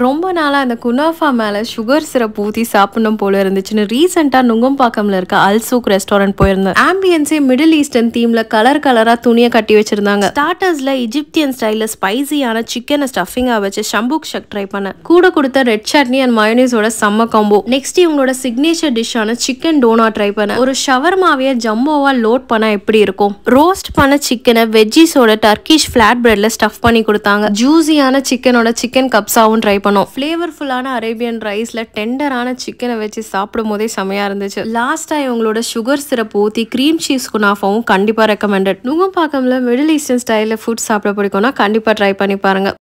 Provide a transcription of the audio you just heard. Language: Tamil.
ரொம்ப நாளா அந்த குனாஃபா மேல சுகர் சிரப் ஊத்தி சாப்பிடணும் போல இருந்துச்சுன்னு ரீசெண்டா நுங்கம்பாக்கம்ல இருக்க அல்சூக் ரெஸ்டாரண்ட் போயிருந்தேன் ஆம்பியன்ஸே மிடில் ஈஸ்டர்ன் தீம்ல கலர் கலரா துணியை கட்டி வச்சிருந்தாங்க ஸ்டார்டர்ஸ்ல இஜிப்தியன் ஸ்டைல்ல ஸ்பைசியான சிக்கனை ஸ்டஃபிங்கா வச்சு ஷம்புக் ஷக் ட்ரை பண்ணேன் கூட கொடுத்த ரெட் சட்னி அண்ட் மயோனைஸோட செம்ம காம்போ நெக்ஸ்ட் இவங்களோட சிக்னேச்சர் டிஷ்ஷான சிக்கன் டோனா ட்ரை பண்ணேன் ஒரு ஷவர்மாவையே ஜம்போவா லோட் பண்ணா எப்படி இருக்கும் ரோஸ்ட் பண்ண சிக்கனை வெஜ்ஜிஸோட டர்க்கிஷ் ஃபிளாட் பிரெட்ல ஸ்டஃப் பண்ணி கொடுத்தாங்க ஜூஸியான சிக்கனோட சிக்கன் கப்ஸாவும் ட்ரை பண்ணோம் ஃப்ளேவர்ஃபுல்லான அரேபியன் ரைஸ்ல டெண்டரான சிக்கனை வச்சு சாப்பிடும் போதே செமையா இருந்துச்சு லாஸ்டா இவங்களோட சுகர் சிரப் ஊத்தி க்ரீம் சீஸ் குனாஃபாவும் கண்டிப்பா ரெக்கமெண்டட் நுங்கம்பாக்கம்ல மிடில் ஈஸ்டர்ன் ஸ்டைல்ல ஃபுட் சாப்பிட பிடிக்கும்னா கண்டிப்பா ட்ரை பண்ணி பாருங்க